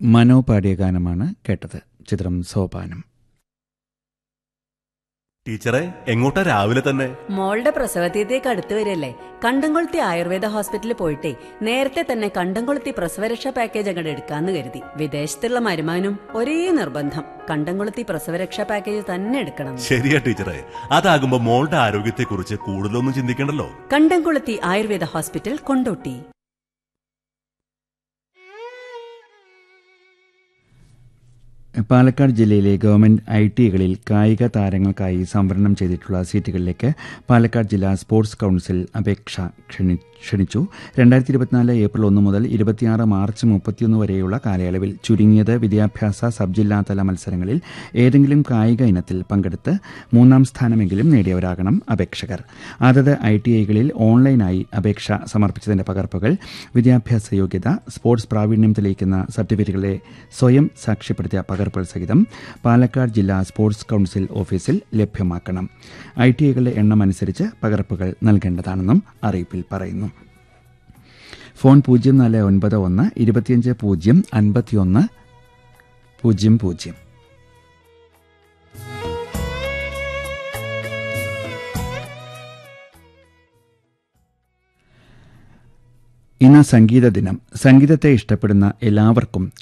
മനോ പാടിയ ഗാനമാണ് കേട്ടത് ചിത്രം സോപാനം ടീച്ചറെ എങ്ങോട്ടാ രാവിലെ തന്നെ മോളുടെ പ്രസവതീയത്തേക്ക് അടുത്ത് വരില്ലേ കണ്ടംകൊളുത്തി ആയുർവേദ ഹോസ്പിറ്റലിൽ പോയിട്ടേ നേരത്തെ തന്നെ കണ്ടംകൊളുത്തി പ്രസവരക്ഷാ പാക്കേജ് അങ്ങോട്ട് എടുക്കാന്ന് കരുതി വിദേശത്തുള്ള മരുമാനും ഒരേ നിർബന്ധം കണ്ടംകൊളുത്തി പ്രസവരക്ഷാ പാക്കേജ് തന്നെ എടുക്കണം ശരിയാ ടീച്ചറെ അതാകുമ്പോ മോളുടെ ആരോഗ്യത്തെക്കുറിച്ച് കൂടുതലൊന്നും ചിന്തിക്കണ്ടല്ലോ കണ്ടംകൊളുത്തി ആയുർവേദ ഹോസ്പിറ്റൽ കൊണ്ടോട്ടി പാലക്കാട് ജില്ലയിലെ ഗവൺമെന്റ് ഐ ടികളിൽ കായിക താരങ്ങൾക്കായി സംവരണം ചെയ്തിട്ടുള്ള സീറ്റുകളിലേക്ക് പാലക്കാട് ജില്ലാ സ്പോർട്സ് കൌൺസിൽ അപേക്ഷ ക്ഷണി- ക്ഷണിച്ചു രണ്ടായിരത്തി ഇരുപത്തിനാല് ഏപ്രിൽ ഒന്ന് മുതൽ ഇരുപത്തിയാറ് മാർച്ച് മുപ്പത്തിയൊന്ന് വരെയുള്ള കാലയളവിൽ ചുരുങ്ങിയത് വിദ്യാഭ്യാസ സബ് ജില്ലാതല മത്സരങ്ങളിൽ ഏതെങ്കിലും കായിക ഇനത്തിൽ പങ്കെടുത്ത് മൂന്നാം സ്ഥാനമെങ്കിലും നേടിയവരാകണം അപേക്ഷകർ അതത് ഐ ടി ഐകളിൽ ഓൺലൈനായി അപേക്ഷ സമർപ്പിച്ചതിന്റെ പകർപ്പുകൾ വിദ്യാഭ്യാസ യോഗ്യത സ്പോർട്സ് പ്രാവീണ്യം തെളിയിക്കുന്ന സർട്ടിഫിക്കറ്റുകളെ സ്വയം സാക്ഷ്യപ്പെടുത്തിയ പകർപ്പുകൾ സഹിതം പാലക്കാട് ജില്ലാ സ്പോർട്സ് കൌൺസിൽ ഓഫീസിൽ ലഭ്യമാക്കണം ഐ ടി ഐകളുടെ എണ്ണം അനുസരിച്ച് പകർപ്പുകൾ നൽകേണ്ടതാണെന്നും അറിയിപ്പിൽ പറയുന്നു ഫോൺ പൂജ്യം നാല് ഒൻപത് ഒന്ന് ഇരുപത്തിയഞ്ച് പൂജ്യം അൻപത്തിയൊന്ന് പൂജ്യം പൂജ്യം ഇന്ന് സംഗീത ദിനം സംഗീതത്തെ ഇഷ്ടപ്പെടുന്ന എല്ലാവർക്കും